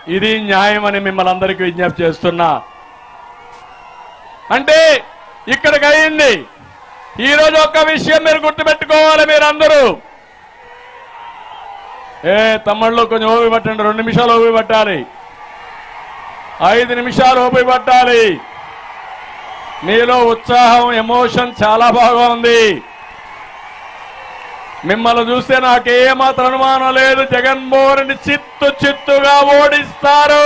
ఇది న్యాయం అని మిమ్మల్ని అందరికీ విజ్ఞప్తి చేస్తున్నా అంటే ఇక్కడికి అయింది ఈరోజు ఒక్క విషయం మీరు గుర్తుపెట్టుకోవాలి మీరందరూ ఏ తమ్ముళ్ళు కొంచెం ఓపి పట్టండి రెండు నిమిషాలు ఓపి పట్టాలి ఐదు నిమిషాలు ఓపి పట్టాలి మీలో ఉత్సాహం ఎమోషన్ చాలా బాగా ఉంది మిమ్మల్ని చూస్తే నాకేమాత్రం అనుమానం లేదు జగన్మోహన్ రెడ్డి చిత్తు చిత్తుగా ఓడిస్తారు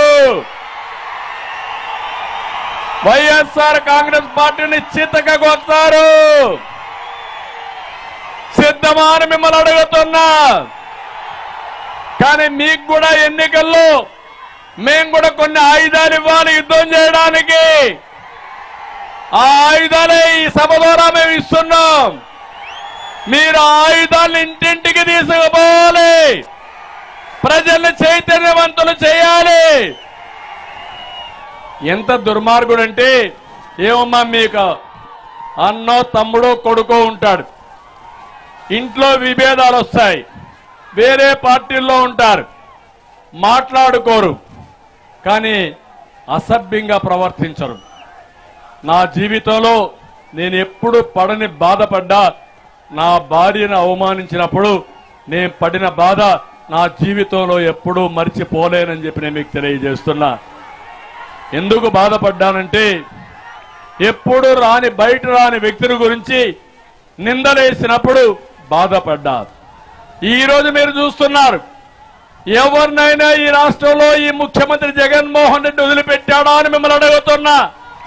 వైఎస్ఆర్ కాంగ్రెస్ పార్టీని చిత్తగా కొడతారు సిద్ధమా అని మిమ్మల్ని అడుగుతున్నా కానీ మీకు కూడా ఎన్నికల్లో మేము కూడా కొన్ని ఆయుధాలు ఇవ్వాలి యుద్ధం చేయడానికి ఆ ఆయుధాలే ఈ సభ ద్వారా మేము ఇస్తున్నాం మీరు ఆ ఆయుధాలను ఇంటింటికి తీసుకుపోవాలి ప్రజల్ని చైతన్యవంతులు చేయాలి ఎంత దుర్మార్గుడు అంటే ఏమమ్మా మీకు అన్నో తమ్ముడో కొడుకో ఉంటాడు ఇంట్లో విభేదాలు వస్తాయి వేరే పార్టీల్లో ఉంటారు మాట్లాడుకోరు కానీ అసభ్యంగా ప్రవర్తించరు నా జీవితంలో నేను ఎప్పుడు పడని బాధపడ్డా నా భార్యను అవమానించినప్పుడు నేను పడిన బాధ నా జీవితంలో ఎప్పుడూ మర్చిపోలేనని చెప్పి నేను మీకు తెలియజేస్తున్నా ఎందుకు బాధపడ్డానంటే ఎప్పుడు రాని బయట రాని వ్యక్తుల గురించి నిందలేసినప్పుడు బాధపడ్డా ఈ రోజు మీరు చూస్తున్నారు ఎవరినైనా ఈ రాష్ట్రంలో ఈ ముఖ్యమంత్రి జగన్మోహన్ రెడ్డి వదిలిపెట్టాడా అని మిమ్మల్ని అడుగుతున్నా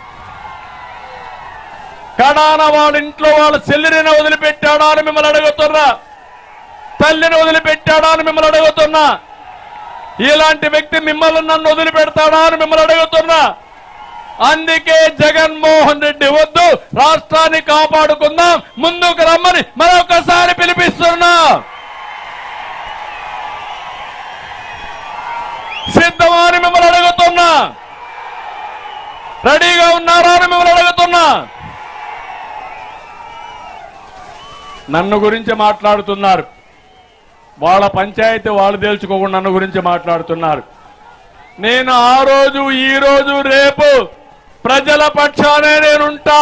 కడాన వాళ్ళ ఇంట్లో వాళ్ళ చెల్లిని వదిలిపెట్టాడా అని మిమ్మల్ని అడుగుతున్నా తల్లిని వదిలిపెట్టాడా అని మిమ్మల్ని అడుగుతున్నా ఇలాంటి వ్యక్తి మిమ్మల్ని నన్ను వదిలిపెడతాడా అని మిమ్మల్ని అడుగుతున్నా అందుకే జగన్మోహన్ రెడ్డి వద్దు రాష్ట్రాన్ని కాపాడుకుందాం ముందుకు రమ్మని మరొకసారి పిలిపిస్తున్నా సిద్ధమా అని మిమ్మల్ని అడుగుతున్నా రెడీగా ఉన్నారా అని మిమ్మల్ని అడుగుతున్నా నన్ను గురించి మాట్లాడుతున్నారు వాళ్ళ పంచాయతీ వాళ్ళు తేల్చుకోకుండా నన్ను గురించి మాట్లాడుతున్నారు నేను ఆ రోజు ఈ రోజు రేపు ప్రజల పక్షానే నేనుంటా